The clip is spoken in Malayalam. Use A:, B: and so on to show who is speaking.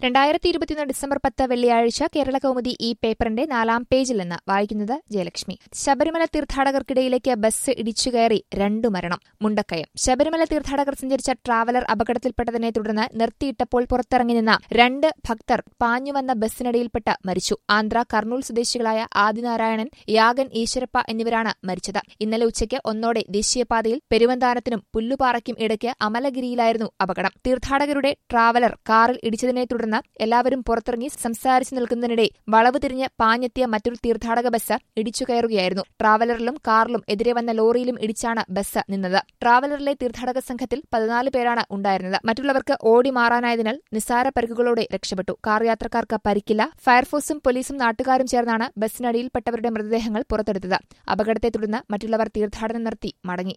A: രണ്ടായിരത്തി ഇരുപത്തിയൊന്ന് ഡിസംബർ പത്ത് വെള്ളിയാഴ്ച കേരള കൗമുദി ഈ പേപ്പറിന്റെ നാലാം പേജിൽ നിന്ന് വായിക്കുന്നത് ജയലക്ഷ്മി ശബരിമല തീർത്ഥാടകർക്കിടയിലേക്ക് ബസ് ഇടിച്ചുകയറി രണ്ടു മരണം മുണ്ടക്കയം ശബരിമല തീർത്ഥാടകർ സഞ്ചരിച്ച ട്രാവലർ അപകടത്തിൽപ്പെട്ടതിനെ തുടർന്ന് നിർത്തിയിട്ടപ്പോൾ പുറത്തിറങ്ങി നിന്ന രണ്ട് ഭക്തർ പാഞ്ഞുവന്ന ബസ്സിനടിയിൽപ്പെട്ട് മരിച്ചു ആന്ധ്ര കർണൂൽ സ്വദേശികളായ ആദിനാരായണൻ യാഗൻ ഈശ്വരപ്പ എന്നിവരാണ് മരിച്ചത് ഇന്നലെ ഉച്ചയ്ക്ക് ഒന്നോടെ ദേശീയപാതയിൽ പെരുവന്താനത്തിനും പുല്ലുപാറയ്ക്കും ഇടയ്ക്ക് അമലഗിരിയിലായിരുന്നു അപകടം തീർത്ഥാടകരുടെ ട്രാവലർ കാറിൽ ഇടിച്ചതിനെ തുടർന്ന് എല്ലാവരും പുറത്തിറങ്ങി സംസാരിച്ചു നിൽക്കുന്നതിനിടെ വളവ് തിരിഞ്ഞ് പാഞ്ഞെത്തിയ മറ്റൊരു തീർത്ഥാടക ബസ് ഇടിച്ചുകയറുകയായിരുന്നു ട്രാവലറിലും കാറിലും എതിരെ വന്ന ലോറിയിലും ഇടിച്ചാണ് ബസ് നിന്നത് ട്രാവലറിലെ തീർത്ഥാടക സംഘത്തിൽ പതിനാല് പേരാണ് ഉണ്ടായിരുന്നത് മറ്റുള്ളവർക്ക് ഓടി മാറാനായതിനാൽ നിസ്സാര പരിക്കുകളോടെ രക്ഷപ്പെട്ടു കാർ യാത്രക്കാർക്ക് പരിക്കില്ല ഫയർഫോഴ്സും പോലീസും നാട്ടുകാരും ചേർന്നാണ് ബസ്സിനടിയിൽപ്പെട്ടവരുടെ മൃതദേഹങ്ങൾ പുറത്തെടുത്തത് അപകടത്തെ തുടർന്ന് മറ്റുള്ളവർ തീർത്ഥാടനം നടത്തി മടങ്ങി